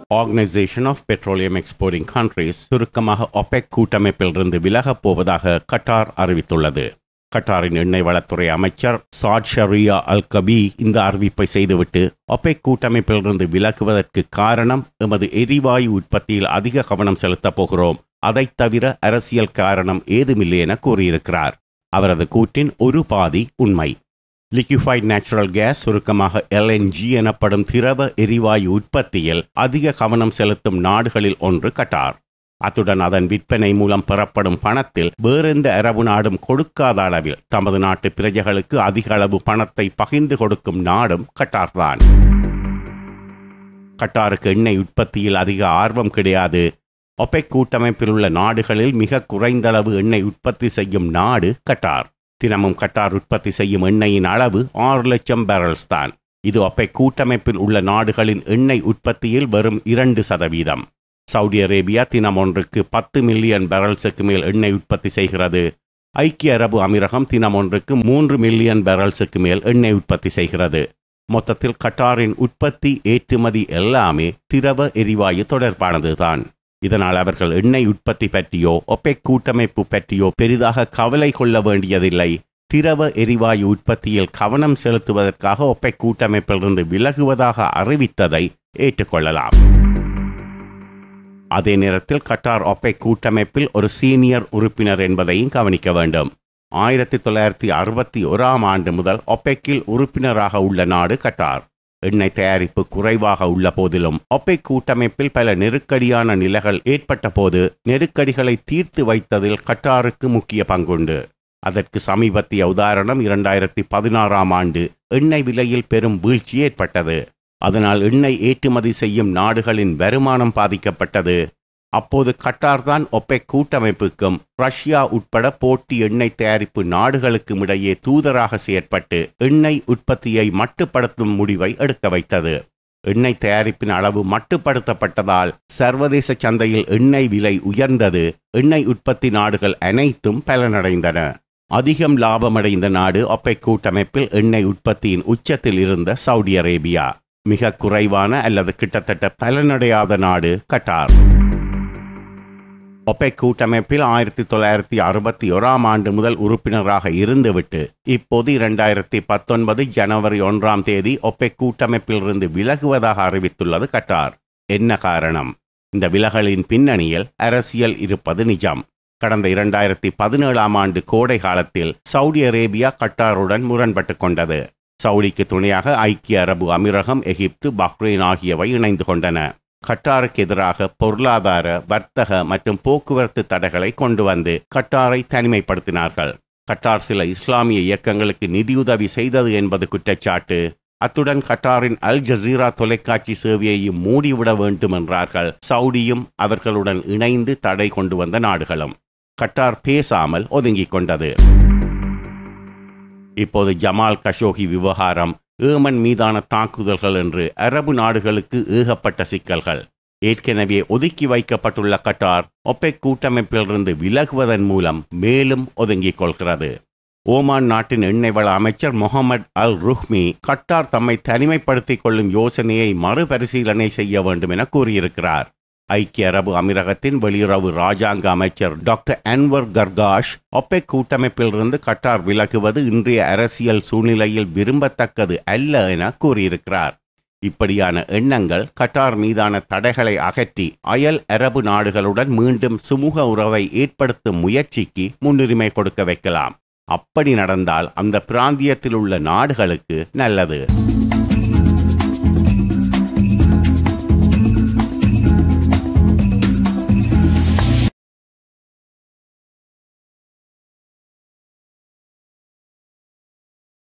organisation of petroleum exporting countries சுருக்கமாக OPEC கூட்டமைப்பிலிருந்து விலகப் போவதாக கட்டார் அறிவித்துள்ளது கட்டாரின் எண்ணெய் வளத்துறை அமைச்சர் சாட் ஷரியா அல் கபி இந்த அறிவிப்பை செய்துவிட்டு ஒபெக் கூட்டமைப்பிலிருந்து விலகுவதற்கு காரணம் எமது எரிவாயு உற்பத்தியில் அதிக கவனம் செலுத்தப் போகிறோம் அதைத் தவிர அரசியல் காரணம் ஏதுமில்லை என கூறியிருக்கிறார் அவரது கூற்றின் ஒரு பாதி உண்மை லிக்யூஃபைட் நேச்சுரல் கேஸ் சுருக்கமாக எல்என்ஜி எனப்படும் திரவ எரிவாயு உற்பத்தியில் அதிக கவனம் செலுத்தும் நாடுகளில் ஒன்று கட்டார் அத்துடன் அதன் விற்பனை மூலம் பெறப்படும் பணத்தில் வேறெந்த அரபு நாடும் கொடுக்காத அளவில் தமது நாட்டு பிரஜைகளுக்கு அதிக அளவு பணத்தை பகிர்ந்து கொடுக்கும் நாடும் கட்டார்தான் கட்டாருக்கு எண்ணெய் உற்பத்தியில் அதிக ஆர்வம் கிடையாது ஒபெக் கூட்டமைப்பில் உள்ள நாடுகளில் மிக குறைந்தளவு எண்ணெய் உற்பத்தி செய்யும் நாடு கட்டார் தினமும் கட்டார் உற்பத்தி செய்யும் எண்ணெயின் அளவு ஆறு லட்சம் பேரல்ஸ் தான் இது ஒப்பெக் கூட்டமைப்பில் உள்ள நாடுகளின் எண்ணெய் உற்பத்தியில் வெறும் இரண்டு சதவீதம் சவுதி அரேபியா தினம் ஒன்றுக்கு பத்து மில்லியன் பேரல்ஸுக்கு மேல் எண்ணெய் உற்பத்தி செய்கிறது ஐக்கிய அரபு அமீரகம் தினம் ஒன்றுக்கு மூன்று மில்லியன் பேரல்ஸுக்கு மேல் எண்ணெய் உற்பத்தி செய்கிறது மொத்தத்தில் கட்டாரின் உற்பத்தி ஏற்றுமதி எல்லாமே திரவ எரிவாயு தொடர்பானதுதான் இதனால் அவர்கள் எண்ணெய் உற்பத்தி பற்றியோ ஒப்பெக் கூட்டமைப்பு பற்றியோ பெரிதாக கவலை கொள்ள வேண்டியதில்லை திரவ எரிவாயு உற்பத்தியில் கவனம் செலுத்துவதற்காக ஒப்பெக் கூட்டமைப்பிலிருந்து விலகுவதாக அறிவித்ததை ஏற்றுக்கொள்ளலாம் அதே நேரத்தில் கட்டார் ஒப்பெக் கூட்டமைப்பில் ஒரு சீனியர் உறுப்பினர் என்பதையும் கவனிக்க வேண்டும் ஆயிரத்தி தொள்ளாயிரத்தி அறுபத்தி ஓராம் ஆண்டு முதல் ஒப்பெக்கில் உறுப்பினராக உள்ள நாடு கட்டார் எண்ணெய் தயாரிப்பு குறைவாக உள்ள போதிலும் ஒப்பெக் கூட்டமைப்பில் பல நெருக்கடியான நிலைகள் ஏற்பட்ட போது நெருக்கடிகளை தீர்த்து வைத்ததில் கட்டாருக்கு முக்கிய பங்குண்டு அதற்கு சமீபத்திய உதாரணம் இரண்டாயிரத்தி பதினாறாம் ஆண்டு எண்ணெய் விலையில் பெரும் வீழ்ச்சி ஏற்பட்டது அதனால் எண்ணெய் ஏற்றுமதி செய்யும் நாடுகளின் வருமானம் பாதிக்கப்பட்டது அப்போது கட்டார்தான் ஒப்பெக் கூட்டமைப்புக்கும் ரஷ்யா உட்பட போட்டி எண்ணெய் தயாரிப்பு நாடுகளுக்கும் இடையே தூதராக செயற்பட்டு எண்ணெய் உற்பத்தியை மட்டுப்படுத்தும் முடிவை எடுக்க வைத்தது எண்ணெய் தயாரிப்பின் அளவு மட்டுப்படுத்தப்பட்டதால் சர்வதேச சந்தையில் எண்ணெய் விலை உயர்ந்தது எண்ணெய் உற்பத்தி நாடுகள் அனைத்தும் பலனடைந்தன அதிகம் லாபமடைந்த நாடு ஒப்பெக் கூட்டமைப்பில் எண்ணெய் உற்பத்தியின் உச்சத்தில் இருந்த சவுதி அரேபியா மிக குறைவான அல்லது கிட்டத்தட்ட பலனடையாத நாடு கட்டார் ஒப்பெக் கூட்டமைப்பில் ஆயிரத்தி தொள்ளாயிரத்தி அறுபத்தி ஓராம் ஆண்டு முதல் உறுப்பினராக இருந்துவிட்டு இப்போது இரண்டாயிரத்தி பத்தொன்பது ஜனவரி ஒன்றாம் தேதி ஒப்பெக் கூட்டமைப்பிலிருந்து விலகுவதாக அறிவித்துள்ளது கட்டார் என்ன காரணம் இந்த விலகலின் பின்னணியில் அரசியல் இருப்பது நிஜம் கடந்த இரண்டாயிரத்தி பதினேழாம் ஆண்டு கோடை காலத்தில் சவுதி அரேபியா கட்டாருடன் முரண்பட்டு கொண்டது சவுடிக்கு துணையாக ஐக்கிய அரபு அமீரகம் எகிப்து பஹ்ரைன் ஆகியவை இணைந்து கொண்டன கட்டாருக்கு எதிராக பொருளாதார வர்த்தக மற்றும் போக்குவரத்து தடைகளை கொண்டு வந்து கட்டாரை தனிமைப்படுத்தினார்கள் கட்டார் சில இஸ்லாமிய இயக்கங்களுக்கு நிதியுதவி செய்தது என்பது குற்றச்சாட்டு அத்துடன் கட்டாரின் அல் ஜசீரா தொலைக்காட்சி சேவையையும் மூடிவிட வேண்டும் என்றார்கள் சவுடியும் அவர்களுடன் இணைந்து தடை கொண்டு வந்த நாடுகளும் கட்டார் பேசாமல் ஒதுங்கிக் கொண்டது இப்போது ஜமால் கஷோகி விவகாரம் ஏமன் மீதான தாக்குதல்கள் என்று அரபு நாடுகளுக்கு ஏகப்பட்ட சிக்கல்கள் ஏற்கனவே ஒதுக்கி வைக்கப்பட்டுள்ள கட்டார் ஒப்பெக் கூட்டமைப்பிலிருந்து விலகுவதன் மூலம் மேலும் ஒதுங்கிக் கொள்கிறது ஓமான் நாட்டின் எண்ணெய் வள அமைச்சர் முகமது அல் ருஹ்மி கட்டார் தம்மை தனிமைப்படுத்திக் கொள்ளும் யோசனையை மறுபரிசீலனை செய்ய வேண்டும் என கூறியிருக்கிறார் ஐக்கிய அரபு அமீரகத்தின் வெளியுறவு ராஜாங்க அமைச்சர் டாக்டர் அன்வர் கர்காஷ் ஒப்பெக் கூட்டமைப்பிலிருந்து கட்டார் விலகுவது இன்றைய அரசியல் சூழ்நிலையில் விரும்பத்தக்கது அல்ல என கூறியிருக்கிறார் இப்படியான எண்ணங்கள் கட்டார் மீதான தடைகளை அகற்றி அயல் அரபு நாடுகளுடன் மீண்டும் சுமூக உறவை ஏற்படுத்தும் முயற்சிக்கு முன்னுரிமை கொடுக்க வைக்கலாம் அப்படி நடந்தால் அந்த பிராந்தியத்தில் உள்ள நாடுகளுக்கு நல்லது